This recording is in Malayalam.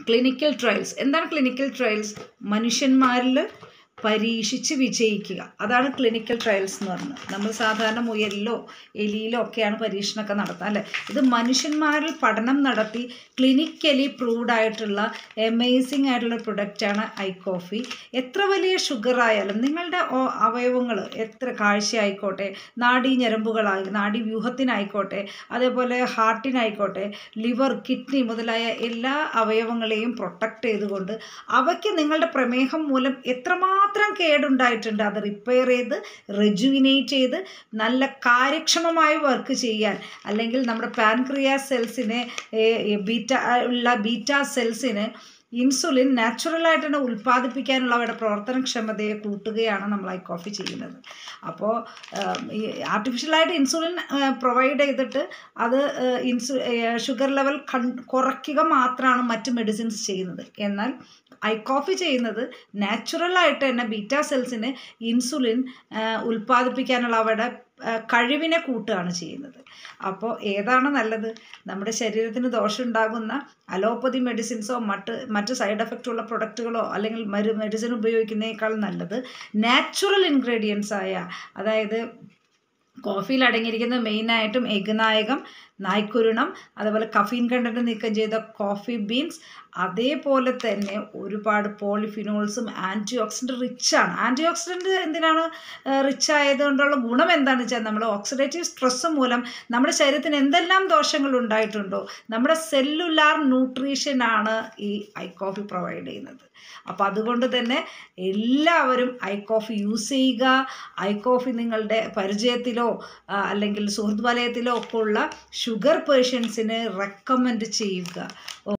ക്ലിനിക്കൽ ട്രയൽസ് എന്താണ് ക്ലിനിക്കൽ ട്രയൽസ് മനുഷ്യന്മാരിൽ പരീക്ഷിച്ച് വിജയിക്കുക അതാണ് ക്ലിനിക്കൽ ട്രയൽസ് എന്ന് പറയുന്നത് നമ്മൾ സാധാരണ മുയലിലോ എലിയിലോ ഒക്കെയാണ് പരീക്ഷണമൊക്കെ നടത്തുക അല്ലേ ഇത് മനുഷ്യന്മാരിൽ പഠനം നടത്തി ക്ലിനിക്കലി പ്രൂവ്ഡ് ആയിട്ടുള്ള എമേസിങ് ആയിട്ടുള്ള പ്രൊഡക്റ്റാണ് ഐ കോഫി എത്ര വലിയ ഷുഗർ ആയാലും നിങ്ങളുടെ അവയവങ്ങൾ എത്ര കാഴ്ച ആയിക്കോട്ടെ നാഡീ ഞരമ്പുകളായി നാഡീ വ്യൂഹത്തിനായിക്കോട്ടെ അതേപോലെ ഹാർട്ടിനായിക്കോട്ടെ ലിവർ കിഡ്നി മുതലായ എല്ലാ അവയവങ്ങളെയും പ്രൊട്ടക്റ്റ് ചെയ്തുകൊണ്ട് അവയ്ക്ക് നിങ്ങളുടെ പ്രമേഹം മൂലം എത്രമാത്രം കേടുണ്ടായിട്ടുണ്ട് അത് റിപ്പയർ ചെയ്ത് റെജുവിനേറ്റ് ചെയ്ത് നല്ല കാര്യക്ഷമമായി വർക്ക് ചെയ്യാൻ അല്ലെങ്കിൽ നമ്മുടെ പാൻക്രിയ സെൽസിനെ ബീറ്റ ഉള്ള ബീറ്റ സെൽസിന് ഇൻസുലിൻ നാച്ചുറലായിട്ട് തന്നെ ഉൽപ്പാദിപ്പിക്കാനുള്ള അവരുടെ പ്രവർത്തനക്ഷമതയെ കൂട്ടുകയാണ് നമ്മൾ ഐ കോഫി ചെയ്യുന്നത് അപ്പോൾ ഈ ആർട്ടിഫിഷ്യലായിട്ട് ഇൻസുലിൻ പ്രൊവൈഡ് ചെയ്തിട്ട് അത് ഇൻസു ഷുഗർ ലെവൽ കൺ കുറയ്ക്കുക മാത്രമാണ് മറ്റ് മെഡിസിൻസ് ചെയ്യുന്നത് എന്നാൽ ഐ കോഫി ചെയ്യുന്നത് നാച്ചുറലായിട്ട് തന്നെ ബീറ്റ സെൽസിന് ഇൻസുലിൻ ഉൽപ്പാദിപ്പിക്കാനുള്ള അവരുടെ കഴിവിനെ കൂട്ടുകയാണ് ചെയ്യുന്നത് അപ്പോൾ ഏതാണ് നല്ലത് നമ്മുടെ ശരീരത്തിന് ദോഷമുണ്ടാകുന്ന അലോപ്പതി മെഡിസിൻസോ മറ്റ് മറ്റ് സൈഡ് എഫക്റ്റ് ഉള്ള പ്രൊഡക്റ്റുകളോ അല്ലെങ്കിൽ മരു മെഡിസിൻ ഉപയോഗിക്കുന്നതിനേക്കാൾ നല്ലത് നാച്ചുറൽ ഇൻഗ്രീഡിയൻസ് ആയ അതായത് കോഫിയിൽ അടങ്ങിയിരിക്കുന്ന മെയിനായിട്ടും എഗ്നായകം നായ്ക്കുരുണം അതുപോലെ കഫീൻ കണ്ടന്റ് നീക്കം ചെയ്ത കോഫി ബീൻസ് അതേപോലെ തന്നെ ഒരുപാട് പോളിഫിനോൾസും ആൻറ്റി ഓക്സിഡൻറ്റ് റിച്ചാണ് ആൻറ്റി ഓക്സിഡൻറ്റ് എന്തിനാണ് റിച്ച് ആയതുകൊണ്ടുള്ള ഗുണം എന്താണെന്ന് വെച്ചാൽ നമ്മൾ ഓക്സിഡേറ്റീവ് സ്ട്രെസ് മൂലം നമ്മുടെ ശരീരത്തിന് എന്തെല്ലാം ദോഷങ്ങൾ ഉണ്ടായിട്ടുണ്ടോ നമ്മുടെ സെല്ലുലാർ ന്യൂട്രീഷനാണ് ഈ ഐ കോഫി പ്രൊവൈഡ് ചെയ്യുന്നത് അപ്പോൾ അതുകൊണ്ട് തന്നെ എല്ലാവരും ഐ കോഫി യൂസ് ചെയ്യുക ഐ കോഫി നിങ്ങളുടെ പരിചയത്തിലോ അല്ലെങ്കിൽ സുഹൃത്ത് വലയത്തിലോ ഒക്കെ ഉള്ള ഷുഗർ പേഷ്യൻസിന് റെക്കമെൻഡ് ചെയ്യുക